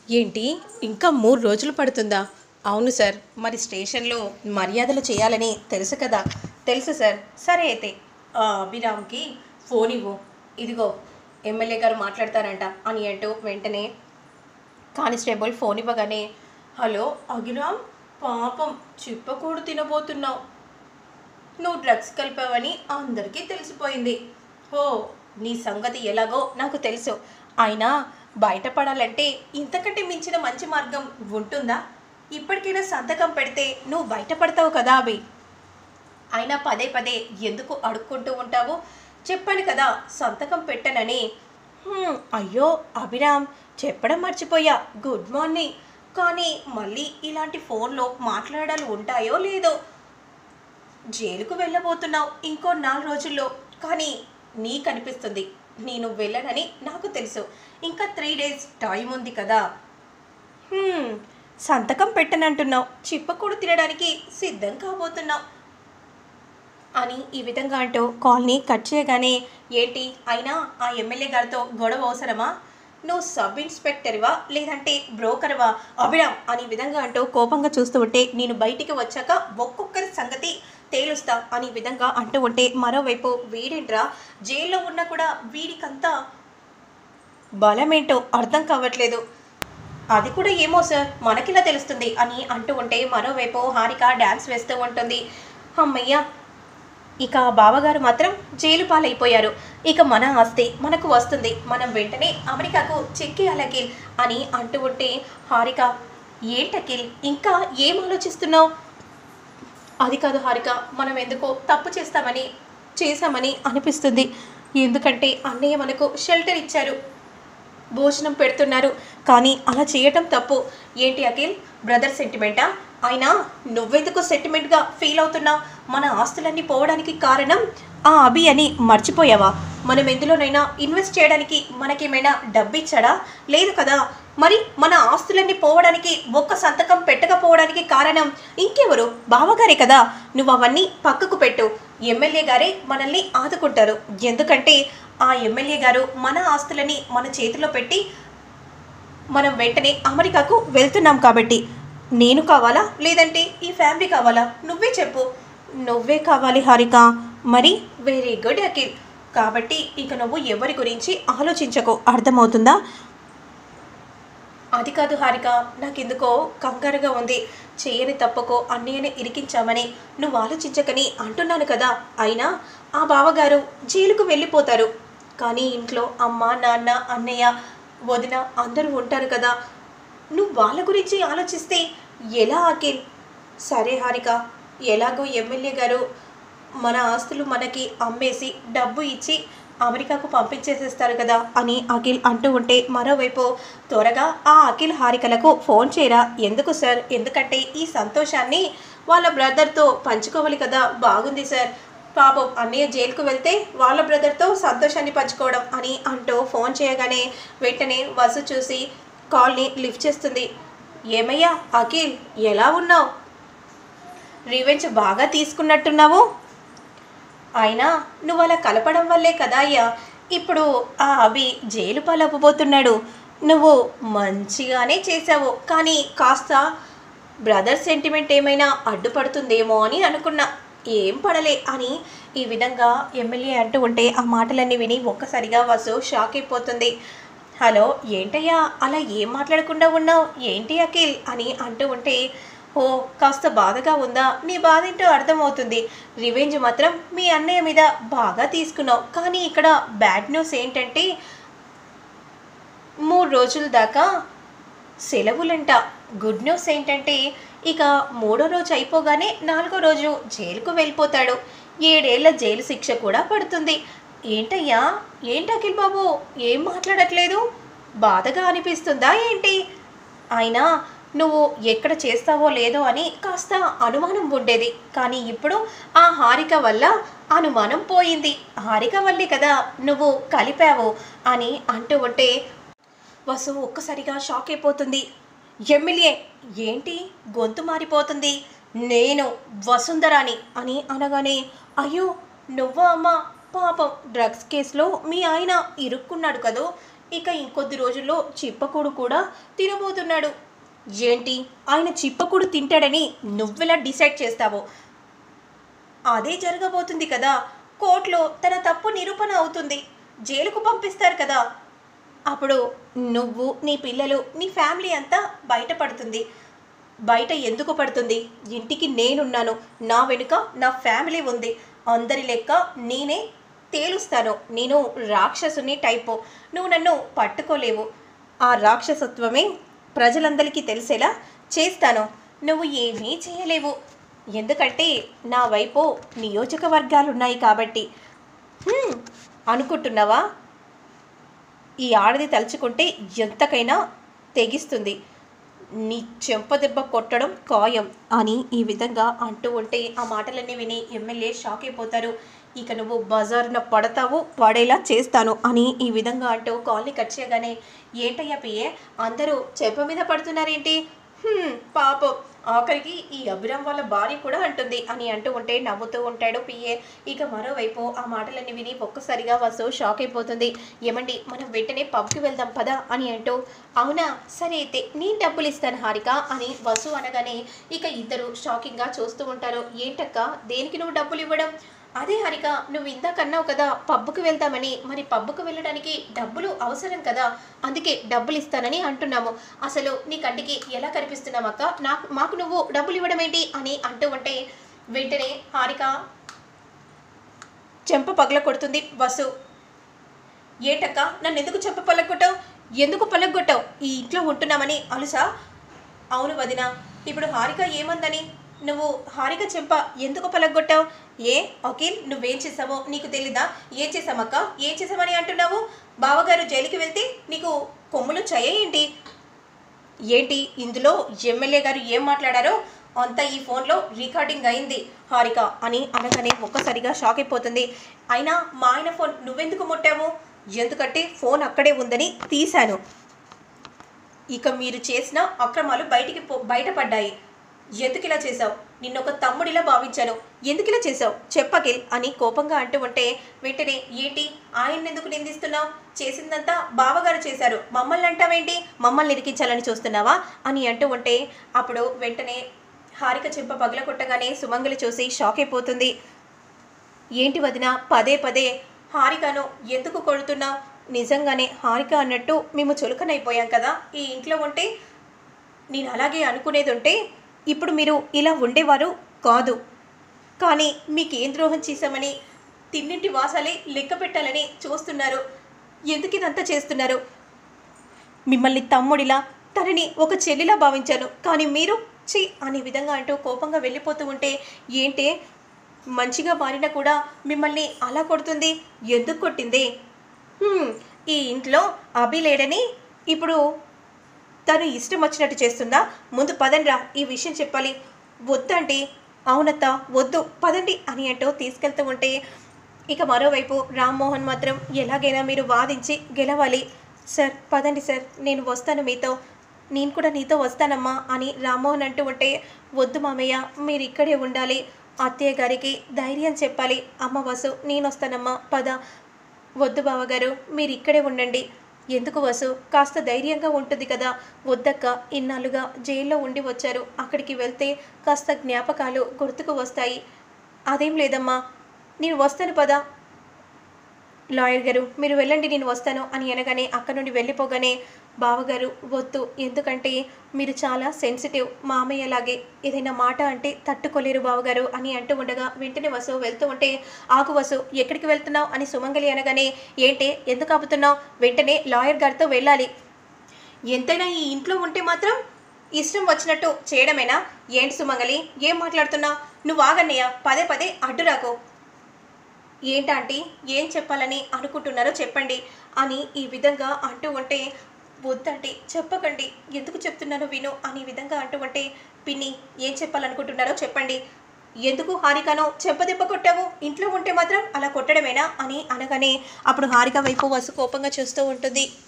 ఏంటి ఇంకా మూడు రోజులు పడుతుందా అవును సార్ మరి స్టేషన్లో మర్యాదలు చేయాలని తెలుసు కదా తెలుసు సార్ సరే అయితే ఆ అభిరామ్కి ఫోన్ ఇవ్వు ఇదిగో ఎమ్మెల్యే గారు మాట్లాడతారంట అని అంటూ వెంటనే కానిస్టేబుల్ ఫోన్ ఇవ్వగానే హలో అభిరామ్ పాపం చిప్పకూడు తినబోతున్నావు నువ్వు డ్రగ్స్ కలిపావని అందరికీ తెలిసిపోయింది ఓ నీ సంగతి ఎలాగో నాకు తెలుసు అయినా బయటపడాలంటే ఇంతకంటే మించిన మంచి మార్గం ఉంటుందా ఇప్పటికైనా సంతకం పెడితే నువ్వు బయటపడతావు కదా అభి అయినా పదే పదే ఎందుకు అడుక్కుంటూ ఉంటావు చెప్పాను కదా సంతకం పెట్టనని "హ్మ్, అయ్యో అభిరామ్ చెప్పడం మర్చిపోయా గుడ్ మార్నింగ్ కానీ మళ్ళీ ఇలాంటి ఫోన్లో మాట్లాడాలు ఉంటాయో లేదో జైలుకు వెళ్ళబోతున్నావు ఇంకో నాలుగు రోజుల్లో కానీ నీకు అనిపిస్తుంది నేను వెళ్ళనని నాకు తెలుసు ఇంకా త్రీ డేస్ టైం ఉంది కదా "హ్మ్, సంతకం పెట్టనంటున్నావు చిప్పకూడు తినడానికి సిద్ధం కాబోతున్నావు అని ఈ విధంగా అంటూ కాల్ని కట్ చేయగానే ఏంటి అయినా ఆ ఎమ్మెల్యే గారితో గొడవ అవసరమా నువ్వు సబ్ ఇన్స్పెక్టర్వా లేదంటే బ్రోకర్వా అభిరామ్ అని ఈ విధంగా అంటూ కోపంగా చూస్తూ ఉంటే నేను బయటికి వచ్చాక ఒక్కొక్కరి సంగతి తేలుస్తా అని ఈ విధంగా అంటూ ఉంటే మరోవైపు వీడేంట్రా జైల్లో ఉన్నా కూడా వీడికంతా బలమేంటో అర్థం కావట్లేదు అది కూడా ఏమో సార్ మనకిలా తెలుస్తుంది అని అంటూ ఉంటే మరోవైపు హారిక డ్యాన్స్ వేస్తూ ఉంటుంది అమ్మయ్య ఇక బావగారు మాత్రం జైలు పాలైపోయారు ఇక మన ఆస్తి మనకు వస్తుంది మనం వెంటనే అమెరికాకు చెక్కేయాలి అఖిల్ అని అంటూ ఉంటే హారిక ఏంటి అఖిల్ ఇంకా ఏం ఆలోచిస్తున్నావు అది కాదు హారిక మనం ఎందుకో తప్పు చేస్తామని చేశామని అనిపిస్తుంది ఎందుకంటే అన్నయ్య మనకు షెల్టర్ ఇచ్చారు భోజనం పెడుతున్నారు కానీ అలా చేయటం తప్పు ఏంటి అఖిల్ బ్రదర్ సెంటిమెంటా అయినా నువ్వెందుకు సెంటిమెంట్గా ఫీల్ అవుతున్నావు మన ఆస్తులన్నీ పోవడానికి కారణం ఆ అభి అని మర్చిపోయావా మనం ఎందులోనైనా ఇన్వెస్ట్ చేయడానికి మనకేమైనా డబ్బు ఇచ్చాడా లేదు కదా మరి మన ఆస్తులన్నీ పోవడానికి ఒక్క సంతకం పెట్టకపోవడానికి కారణం ఇంకెవరు బావగారే కదా నువ్వు అవన్నీ పక్కకు పెట్టు ఎమ్మెల్యే గారే మనల్ని ఆదుకుంటారు ఎందుకంటే ఆ ఎమ్మెల్యే గారు మన ఆస్తులని మన చేతిలో పెట్టి మనం వెంటనే అమెరికాకు వెళ్తున్నాం కాబట్టి నేను కావాలా లేదంటే ఈ ఫ్యామిలీ కావాలా నువ్వే చెప్పు నువ్వే కావాలి హారిక మరి వెరీ గుడ్ అఖిల్ కాబట్టి ఇక నువ్వు ఎవరి గురించి ఆలోచించకు అర్థమవుతుందా అది కాదు హారిక నాకెందుకో కంగారుగా ఉంది చేయని తప్పకో అన్నయ్యని ఇరికించామని నువ్వు ఆలోచించకని అంటున్నాను కదా అయినా ఆ బావగారు జైలుకు వెళ్ళిపోతారు కానీ ఇంట్లో అమ్మ నాన్న అన్నయ్య వదిన అందరూ ఉంటారు కదా నువ్వు వాళ్ళ గురించి ఆలోచిస్తే ఎలా అఖిల్ సరే హారిక ఎలాగో ఎమ్మెల్యే గారు మన ఆస్తులు మనకి అమ్మేసి డబ్బు ఇచ్చి అమెరికాకు పంపించేసేస్తారు కదా అని అఖిల్ అంటూ ఉంటే మరోవైపు త్వరగా ఆ అఖిల్ హారికలకు ఫోన్ చేయరా ఎందుకు సార్ ఎందుకంటే ఈ సంతోషాన్ని వాళ్ళ బ్రదర్తో పంచుకోవాలి కదా బాగుంది సార్ పాపం అన్నయ్య జైలుకు వెళ్తే వాళ్ళ బ్రదర్తో సంతోషాన్ని పంచుకోవడం అని అంటూ ఫోన్ చేయగానే వెంటనే వసు చూసి కాల్ని లిఫ్ట్ చేస్తుంది ఏమయ్యా అఖిల్ ఎలా ఉన్నావు రివెంజ్ బాగా తీసుకున్నట్టున్నావు అయినా నువ్వు అలా కలపడం వల్లే కదా అయ్యా ఇప్పుడు ఆ అభి జైలు పాలవ్వబోతున్నాడు నువ్వు మంచిగానే చేసావు కానీ కాస్త బ్రదర్ సెంటిమెంట్ ఏమైనా అడ్డుపడుతుందేమో అని అనుకున్నా ఏం పడలే అని ఈ విధంగా ఎమ్మెల్యే అంటూ ఉంటే ఆ మాటలన్నీ విని ఒక్కసారిగా వసు షాక్ అయిపోతుంది హలో ఏంటయ్యా అలా ఏం మాట్లాడకుండా ఉన్నావు ఏంటి అఖిల్ అని అంటూ ఉంటే ఓ కాస్త బాధగా ఉందా నీ బాధ ఏంటో అర్థమవుతుంది రివెంజ్ మాత్రం మీ అన్నయ్య మీద బాగా తీసుకున్నావు కానీ ఇక్కడ బ్యాడ్ న్యూస్ ఏంటంటే మూడు రోజుల దాకా సెలవులంట గుడ్ న్యూస్ ఏంటంటే ఇక మూడో రోజు అయిపోగానే నాలుగో రోజు జైలుకు వెళ్ళిపోతాడు ఏడేళ్ల జైలు శిక్ష కూడా పడుతుంది ఏంటయ్యా ఏంటి అఖిల్ బాబు ఏం మాట్లాడట్లేదు బాధగా అనిపిస్తుందా ఏంటి అయినా నువ్వు ఎక్కడ చేస్తావో లేదో అని కాస్త అనుమానం ఉండేది కానీ ఇప్పుడు ఆ హారిక వల్ల అనుమానం పోయింది హారిక వల్లే కదా నువ్వు కలిపావు అని అంటూ ఉంటే వసు ఒక్కసారిగా షాక్ అయిపోతుంది ఎమ్మెల్యే ఏంటి గొంతు మారిపోతుంది నేను వసుంధరాని అని అనగానే అయ్యో నువ్వా అమ్మా పాపం డ్రగ్స్ కేసులో మీ ఆయన ఇరుక్కున్నాడు కదూ ఇక ఇంకొద్ది రోజుల్లో చిప్పకూడు కూడా తినబోతున్నాడు ఏంటి ఆయన చిప్పకూడు తింటాడని నువ్వెలా డిసైడ్ చేస్తావో అదే జరగబోతుంది కదా కోర్టులో తన తప్పు నిరూపణ అవుతుంది జైలుకు పంపిస్తారు కదా అప్పుడు నువ్వు నీ పిల్లలు నీ ఫ్యామిలీ అంతా బయటపడుతుంది బయట ఎందుకు పడుతుంది ఇంటికి నేనున్నాను నా వెనుక నా ఫ్యామిలీ ఉంది అందరి లెక్క నేనే తేలుస్తాను నేను రాక్షసుని టైపు నువ్వు నన్ను పట్టుకోలేవు ఆ రాక్షసత్వమే ప్రజలందరికీ తెలిసేలా చేస్తాను నువ్వు ఏమీ చేయలేవు ఎందుకంటే నా వైపు నియోజకవర్గాలు ఉన్నాయి కాబట్టి హ్మ్, అనుకుంటున్నావా ఈ ఆడది తలుచుకుంటే ఎంతకైనా తెగిస్తుంది నీ చెంపదెబ్బ కొట్టడం ఖాయం అని ఈ విధంగా అంటూ ఉంటే ఆ మాటలన్నీ విని ఎమ్మెల్యే షాక్ అయిపోతారు ఇక నువ్వు బజారున పడతావు పడేలా చేస్తాను అని ఈ విధంగా అంటూ కాల్ని కట్ చేయగానే ఏంటయ్యా పిఏ అందరూ చెంప మీద పడుతున్నారేంటి "హ్మ్, పాపం ఆఖరికి ఈ అభిరామ్ వాళ్ళ భార్య కూడా అంటుంది అని అంటూ ఉంటే నవ్వుతూ ఉంటాడు పిఏ ఇక మరోవైపు ఆ మాటలన్నీ విని ఒక్కసారిగా వసు షాక్ అయిపోతుంది ఏమండి మనం వెంటనే పబ్కి వెళ్దాం పదా అని అంటూ అవునా సరే అయితే నేను డబ్బులు ఇస్తాను హారిక అని వసు అనగానే ఇక ఇద్దరు షాకింగ్గా చూస్తూ ఉంటారు ఏంటక్క దేనికి నువ్వు డబ్బులు ఇవ్వడం అదే హరిక నువ్వు ఇందాక అన్నావు కదా పబ్బుకు వెళ్తామని మరి పబ్బుకు వెళ్ళడానికి డబ్బులు అవసరం కదా అందుకే డబ్బులు ఇస్తానని అంటున్నాము అసలు నీ కంటికి ఎలా కనిపిస్తున్నావు అక్క నాకు మాకు నువ్వు డబ్బులు ఇవ్వడం ఏంటి అని అంటూ ఉంటే వెంటనే హారిక చెంప పగల కొడుతుంది బస్సు ఏటక్క నన్ను ఎందుకు చెంప పలగొట్టావు ఎందుకు పలగొట్టావు ఈ ఇంట్లో ఉంటున్నామని అలుసా అవును వదిన ఇప్పుడు హారిక ఏమందని నువ్వు హారిక చెంప ఎందుకు పలగొట్టావు ఏ అఖిల్ నువ్వేం చేసావో నీకు తెలీదా ఏం చేసామక్క ఏం చేసామని అంటున్నావు బావగారు జైలుకి వెళ్తే నీకు కొమ్ములు చయ ఏంటి ఏంటి ఇందులో ఎమ్మెల్యే గారు ఏం మాట్లాడారో అంతా ఈ ఫోన్లో రికార్డింగ్ అయింది హారిక అని అనగానే ఒక్కసారిగా షాక్ అయిపోతుంది అయినా మా ఆయన ఫోన్ నువ్వెందుకు ముట్టావు ఎందుకంటే ఫోన్ అక్కడే ఉందని తీశాను ఇక మీరు చేసిన అక్రమాలు బయటికి పో బయటపడ్డాయి ఎందుకు ఇలా చేసావు నిన్నొక తమ్ముడిలా భావించాను ఎందుకు ఇలా చేసావు చెప్పకిల్ అని కోపంగా అంటూ ఉంటే వెంటనే ఏంటి ఆయన ఎందుకు నిందిస్తున్నావు చేసిందంతా బావగారు చేశారు మమ్మల్ని అంటావేంటి మమ్మల్ని ఇరికించాలని చూస్తున్నావా అని అంటూ ఉంటే అప్పుడు వెంటనే హారిక చెంప పగల కొట్టగానే సుమంగలి చూసి షాక్ అయిపోతుంది ఏంటి వదిన పదే పదే హారికను ఎందుకు కొడుతున్నావు నిజంగానే హారిక అన్నట్టు మేము చులకనైపోయాం కదా ఈ ఇంట్లో ఉంటే నేను అలాగే అనుకునేది ఉంటే ఇప్పుడు మీరు ఇలా ఉండేవారు కాదు కానీ మీకు ఏం ద్రోహం చేశామని తిన్నింటి వాసాలే లెక్క పెట్టాలని చూస్తున్నారు ఎందుకు ఇదంతా చేస్తున్నారు మిమ్మల్ని తమ్ముడిలా తనని ఒక చెల్లిలా భావించాను కానీ మీరు చి అనే విధంగా అంటూ కోపంగా వెళ్ళిపోతూ ఉంటే ఏంటే మంచిగా మారినా కూడా మిమ్మల్ని అలా కొడుతుంది ఎందుకు కొట్టింది "హ్మ్, ఈ ఇంట్లో అభి లేడని ఇప్పుడు తను ఇష్టం వచ్చినట్టు చేస్తుందా ముందు పదండ్రా ఈ విషయం చెప్పాలి వద్దండి అవునత్త వద్దు పదండి అని అంటూ తీసుకెళ్తూ ఉంటే ఇక మరోవైపు రామ్మోహన్ మాత్రం ఎలాగైనా మీరు వాదించి గెలవాలి సార్ పదండి సార్ నేను వస్తాను మీతో నేను కూడా నీతో వస్తానమ్మా అని రామ్మోహన్ అంటూ ఉంటే వద్దు మామయ్య మీరు ఇక్కడే ఉండాలి అత్తయ్య గారికి ధైర్యం చెప్పాలి అమ్మ వసు నేను వస్తానమ్మా పద వద్దు బావగారు మీరు ఇక్కడే ఉండండి ఎందుకు వసు కాస్త ధైర్యంగా ఉంటుంది కదా వద్దక్క ఇన్నాళ్ళుగా జైల్లో ఉండి వచ్చారు అక్కడికి వెళ్తే కాస్త జ్ఞాపకాలు గుర్తుకు వస్తాయి అదేం లేదమ్మా నేను వస్తాను పదా లాయర్ గారు మీరు వెళ్ళండి నేను వస్తాను అని అనగానే అక్కడ నుండి వెళ్ళిపోగానే బావగారు వద్దు ఎందుకంటే మీరు చాలా సెన్సిటివ్ మామయ్యలాగే ఏదైనా మాట అంటే తట్టుకోలేరు బావగారు అని అంటూ ఉండగా వెంటనే వసు వెళ్తూ ఉంటే ఆకు వసు ఎక్కడికి వెళ్తున్నావు అని సుమంగలి అనగానే ఏంటే ఎందుకు ఆపుతున్నావు వెంటనే లాయర్ గారితో వెళ్ళాలి ఎంతైనా ఈ ఇంట్లో ఉంటే మాత్రం ఇష్టం వచ్చినట్టు చేయడమేనా ఏంటి సుమంగలి ఏం మాట్లాడుతున్నావు నువ్వు ఆగన్నయ్య పదే పదే అడ్డురాకు ఏంటంటే ఏం చెప్పాలని అనుకుంటున్నారో చెప్పండి అని ఈ విధంగా అంటూ ఉంటే వద్దంటే చెప్పకండి ఎందుకు చెప్తున్నానో విను అని ఈ విధంగా అంటూ ఉంటే పిన్ని ఏం చెప్పాలనుకుంటున్నారో చెప్పండి ఎందుకు హారికను చెంపదెబ్బ కొట్టావు ఇంట్లో ఉంటే మాత్రం అలా కొట్టడమేనా అని అనగానే అప్పుడు హారిక వైపు వసు కోపంగా చూస్తూ ఉంటుంది